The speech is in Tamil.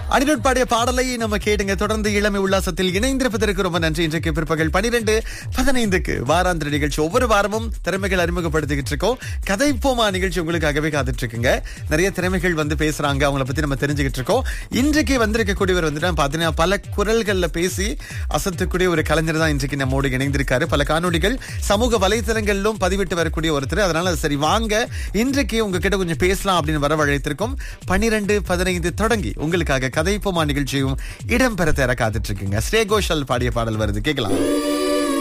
அனிருட் பாடிய பாடலை நம்ம கேட்டுங்க தொடர்ந்து இளமை உல்லாசத்தில் இணைந்திருப்பதற்கு ரொம்ப நன்றி இன்றைக்கு பிற்பகல் பனிரெண்டு பதினைந்துக்கு வாராந்திர நிகழ்ச்சி ஒவ்வொரு வாரமும் திறமைகள் அறிமுகப்படுத்திக்கிட்டு இருக்கோம் கதைப்போமா நிகழ்ச்சி உங்களுக்காகவே காத்துட்டு இருக்குங்க நிறைய திறமைகள் வந்து பேசுறாங்க அவங்கள பத்தி நம்ம தெரிஞ்சுக்கிட்டு இருக்கோம் இன்றைக்கு வந்திருக்கக்கூடியவர் வந்துட்டு பாத்தீங்கன்னா பல குரல்கள்ல பேசி அசத்தக்கூடிய ஒரு கலைஞர் தான் இன்றைக்கு நம்மோடு இணைந்திருக்காரு பல காணொளிகள் சமூக வலைத்தளங்களிலும் பதிவிட்டு வரக்கூடிய ஒருத்தர் அதனால சரி வாங்க இன்றைக்கு உங்ககிட்ட கொஞ்சம் பேசலாம் அப்படின்னு வரவழைத்திருக்கோம் பனிரெண்டு பதினைந்து தொடங்கி உங்களுக்காக கதைப்போமா நிகழ்ச்சியும் இடம்பெற தர காத்துட்டு இருக்குங்க ஸ்ரே கோஷல் பாடிய பாடல் வருது கேட்கலாம்